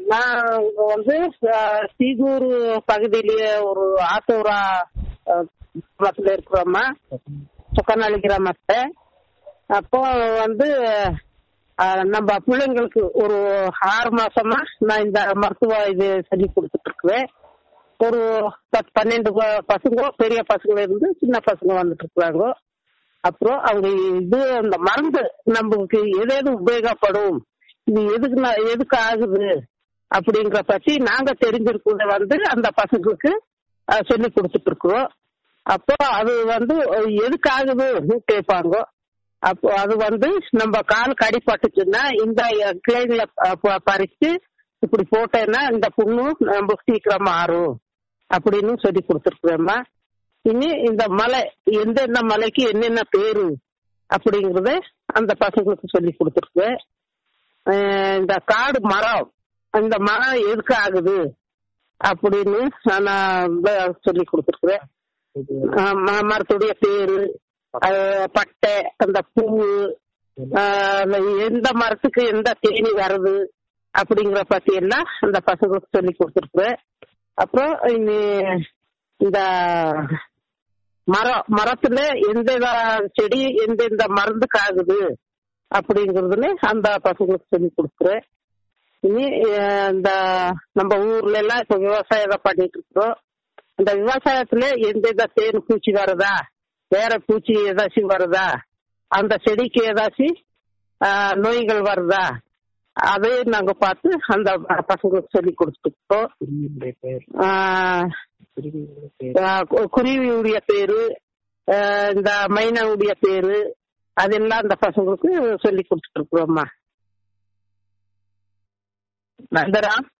நான் இங்க வந்து அஹ், சீகூர் பகுதியிலேயே ஒரு ஆத்தூரா அஹ், கிராமத்துல இருக்கிறோம்மா சொக்கநாளி கிராமத்தை அப்போ வந்து அஹ், நம்ம பிள்ளைங்களுக்கு ஒரு ஆறு மாசமா நான் இந்த மருத்துவ இது சொல்லி கொடுத்துட்டு இருக்கிறேன் ஒரு பத்து பன்னெண்டு ப- பசங்க பெரிய பசங்க இருந்து சின்ன பசங்க வந்துட்டு இருக்கிறாங்க அப்புறம் அவங்க இது அந்த மருந்து நம்மளுக்கு எது எது உபயோகப்படும் இது எதுக்கு நா- எதுக்கு ஆகுது அப்படிங்கிற பத்தி நாங்க தெரிஞ்சிருக்கிறத வந்து அந்த பசங்களுக்கு அஹ், சொல்லி கொடுத்துட்டு இருக்கிறோம் அப்போ அது வந்து அஹ், எதுக்கு ஆகுதுன்னு கேட்பாங்க அப்போ அது வந்து நம்ம கால் கடிப்பட்டுச்சுன்னா இந்த கிளைகளை பறிச்சு இப்படி போட்டேன்னா இந்த புண்ணு நம்ம சீக்கிரம் மாறும் அப்படின்னு சொல்லி கொடுத்துருக்குறேம்மா இனி இந்த மலை எந்தெந்த மலைக்கு என்னென்ன பேரு அப்படிங்கறத அந்த பசங்களுக்கு சொல்லி கொடுத்துருக்குறேன் அஹ் இந்த காடு மரம் அந்த மரம் எதுக்கு ஆகுது அப்படின்னு நான் வ- சொல்லி கொடுத்துருக்குறேன் அஹ் ம- மரத்துடைய பேரு அஹ் பட்டை அந்த பூவு அஹ் அந்த எந்த மரத்துக்கு எந்த தேனி வருது அப்படிங்கிற பத்தி எல்லாம் அந்த பசங்களுக்கு சொல்லி கொடுத்துருக்குறேன் அப்புறம் இனி இந்த மரம் மரத்துல எந்த செடி எந்தெந்த மருந்துக்கு ஆகுது அப்படிங்கறதுல அந்த பசங்களுக்கு சொல்லி கொடுக்குறேன் இனி அஹ், இந்த நம்ம ஊர்ல எல்லாம் இப்ப விவசாயம் பண்ணிட்டு இருக்கிறோம் அந்த விவசாயத்துல எந்தெந்த தேன் பூச்சி வருதா வேற பூச்சி ஏதாச்சும் வருதா அந்த செடிக்கு ஏதாச்சும் ஆஹ், நோய்கள் வருதா அதையும் நாங்க பார்த்து அந்த பசங்களுக்கு சொல்லி கொடுத்துருக்கோம் ஆஹ், ஆஹ், கு- குருவியுடைய பேரு ஆஹ், இந்த மைனாவுடைய பேரு அதெல்லாம் அந்த பசங்களுக்கு சொல்லி கொடுத்துட்டு இருக்கிறோம்மா நந்தரா